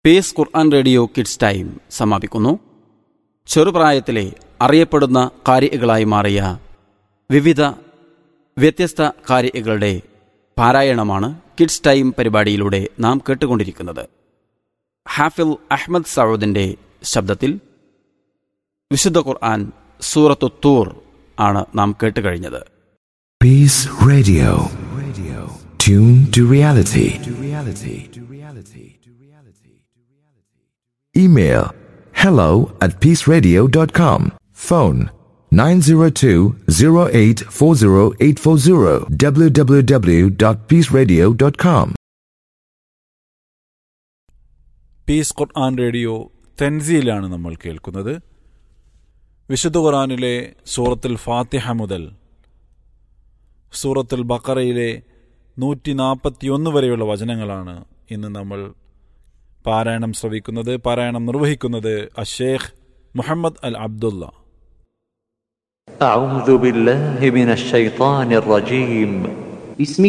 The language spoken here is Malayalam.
Pace Quran radio kids time സമാപിക്കുന്നു ചെറുപ്രായത്തിലെ അറിയപ്പെടുന്ന കാരികളായി മാറിയ വിവിധ വ്യത്യസ്ത കാരികളുടെ പാരായണമാണ് കിഡ്സ് ടൈം പരിപാടിയിലൂടെ നാം കേട്ടുകൊണ്ടിരിക്കുന്നത് ഹാഫിൽ അഹമ്മദ് സൗദിൻ്റെ ശബ്ദത്തിൽ വിശുദ്ധ ഖുർആൻ സൂറത്തു തൂർ ആണ് നാം കേട്ടുകഴിഞ്ഞത് Peace Radio. Radio. Tune to reality. To reality. To reality. To reality. Email hello at peaceradio.com. Phone 902-0840840 www.peaceradio.com. Peace Quran radio തെൻസിയിലാണ് നമ്മൾ കേൾക്കുന്നത് വിശുദ്ധ ഖുർആനിലെ സൂറത്തുൽ ഫാത്തിഹ മുതൽ സൂറത്തുൽ ബക്കറയിലെ നൂറ്റി നാൽപ്പത്തിയൊന്ന് വരെയുള്ള വചനങ്ങളാണ് ഇന്ന് നമ്മൾ പാരായണം ശ്രവിക്കുന്നത് പാരായണം നിർവഹിക്കുന്നത് അഷേഖ് മുഹമ്മദ് അൽ അബ്ദുള്ള أعوذ بالله من الشيطان الرجيم بسم